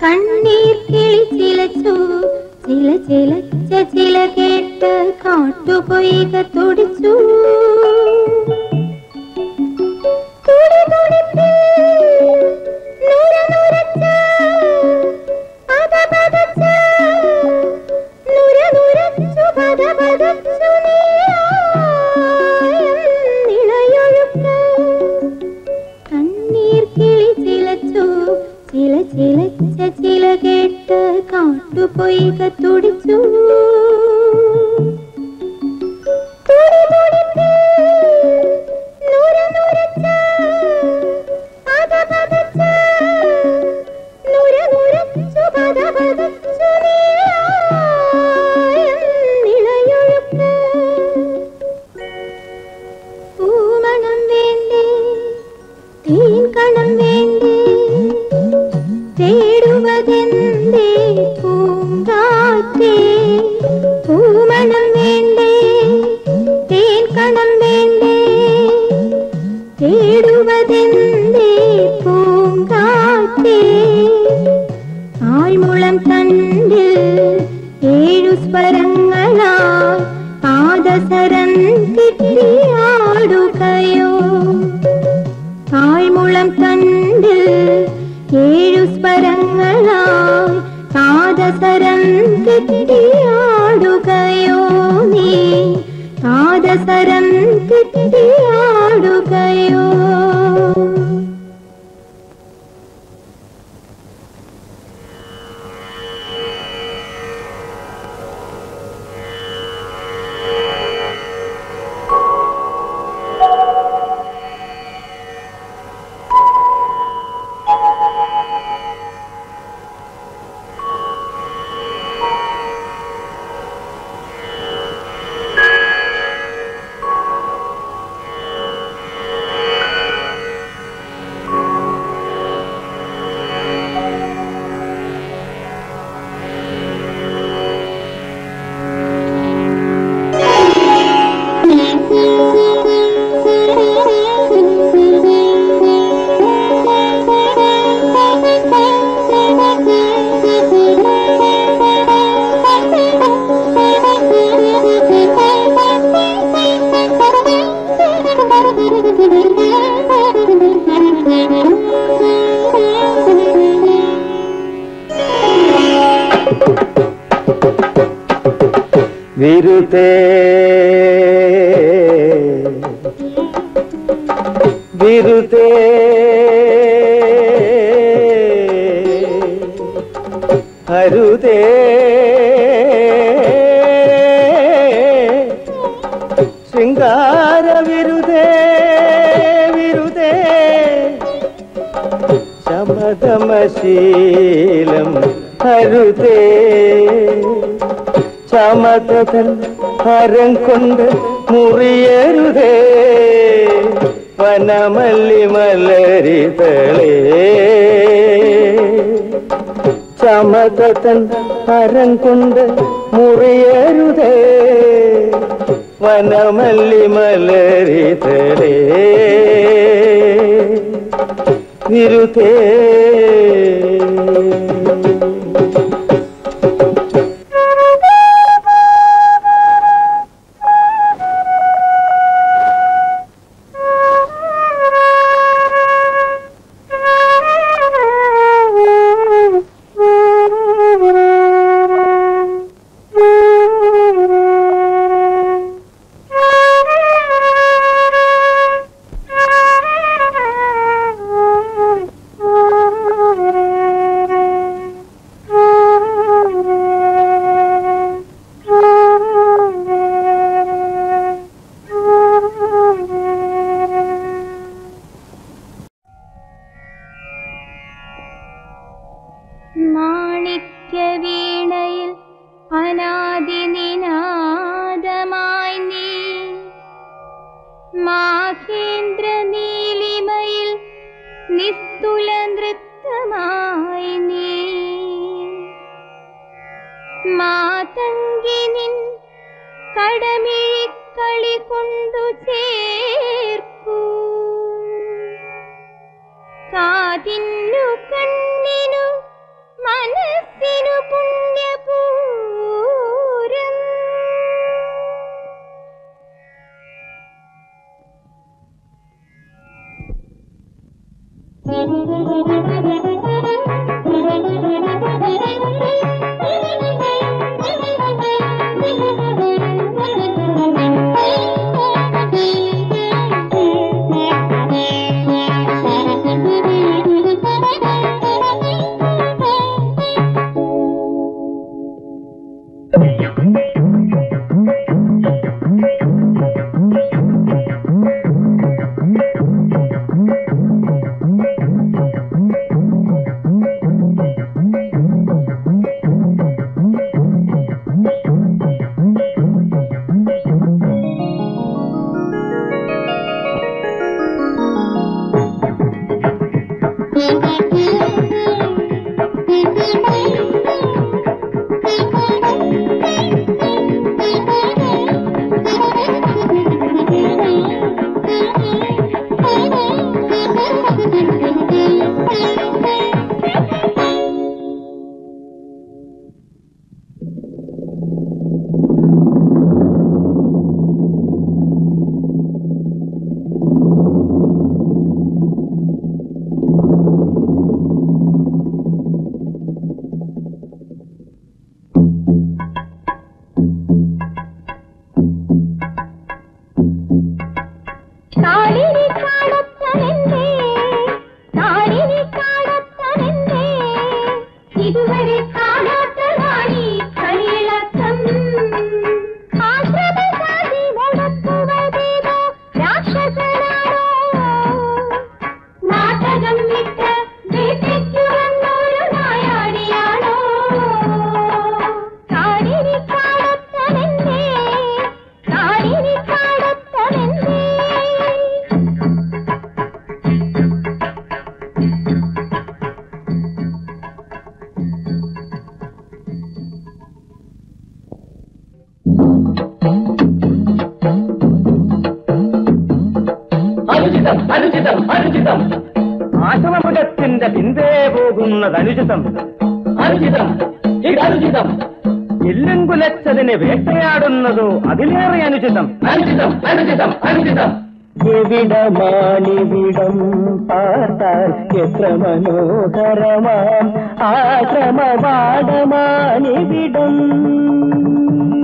കണ്ണീർ കിളി ചിലച്ചു ചില ചിലച്ച ചില കേട്ട് കാട്ടുപൊയ്ക തുടിച്ചു തുടി തുടിപ്പിൽ നുര നുരച്ച് പദ പദച്ച് നുര നുരച്ചു പദ പദച്ചു നിളയൊഴുക്ക് കണ്ണീർ കിളി ചിലച്ചു ചില ചിലച്ച ചില കേട്ട് കാട്ടുപൊയ്ക തുടിച്ചു തുടി തുടിപ്പിൽ നുര നുരച്ച് പദ പദച്ച് നുര നുരച്ചു പദ പദച്ചു നിളയൊഴുക്ക് പൂമണം വേണ്ടേ തേൻ കണം വേണ്ടേ തേടുവതെന്തേ പൂങ്കാറ്റേ പൂമണം വേണ്ടേ തേൻ കണം വേണ്ടേ തേടുവതെന്തേ പൂങ്കാറ്റേ ആൾമുളം തണ്ടിൽ ഏഴു സ്വരങ്ങളാൽ പാദസരം കിട്ടിയാടുകയോ താഴ്മുളം തണ്ടിൽ ഏഴു സ്വരങ്ങളായി പാദസരം കിട്ടിയാടുകയോ നീ പാദസരം കിട്ടിയാടുകയോ വിരുതേ വിരുതേ അരുതേ ശൃംഗാര വിരുതേ വിരുതേ ശമതമശീലം അരുതേ ചമതൽ ഹരം കൊണ്ട് മുറിയരുതേ വനമല്ലി മലരിതളേ ചമതൻ ഹരം കൊണ്ട് മുറിയരുതേ വനമല്ലി മലരിതളേ വിരുതേ മാണിക്യ വീണയിൽ അനാദി നിനാദമായി നീ മാഹേന്ദ്ര നീലിമയിൽ നിസ്തുല നൃത്തമായി നീ മാതങ്കിനിൻ കടമിഴിക്കളി കൊണ്ടു ചേർക്കൂ കാതിന്നു കണ്ണിനു മാ താളിനി കാണത്തനെന്തേ താളിനി കാണത്തനെന്തേ ഇതുവരെ കാണാത്തതാണീ കളിയിളക്കം ആശ്രമശാന്തി നടത്തുവതേതോ രാക്ഷസനാണോ നാടകം വിട്ട് വീട്ടിലേക്ക് വന്നൊരു നായാടിയാണോ താളിനി കാണത്തനെന്തേ താളിനി കാണത്തനെന്തേ അനുചിതം അനുചിതം അനുചിതം ആശ്രമമൃഗത്തിന്റെ പിന്തേ പോകുന്നത് അനുചിതം അനുചിതം ഇത് അനുചിതം എല്ലും കുലച്ചതിനെ വേട്ടയാടുന്നതോ അതിലേറെ അനുചിതം അനുചിതം അനുചിതം അനുചിതം എവിടമാണിവിടം പാർത്താൽ എത്ര മനോഹരമാം ആശ്രമപാഠമാണിവിടം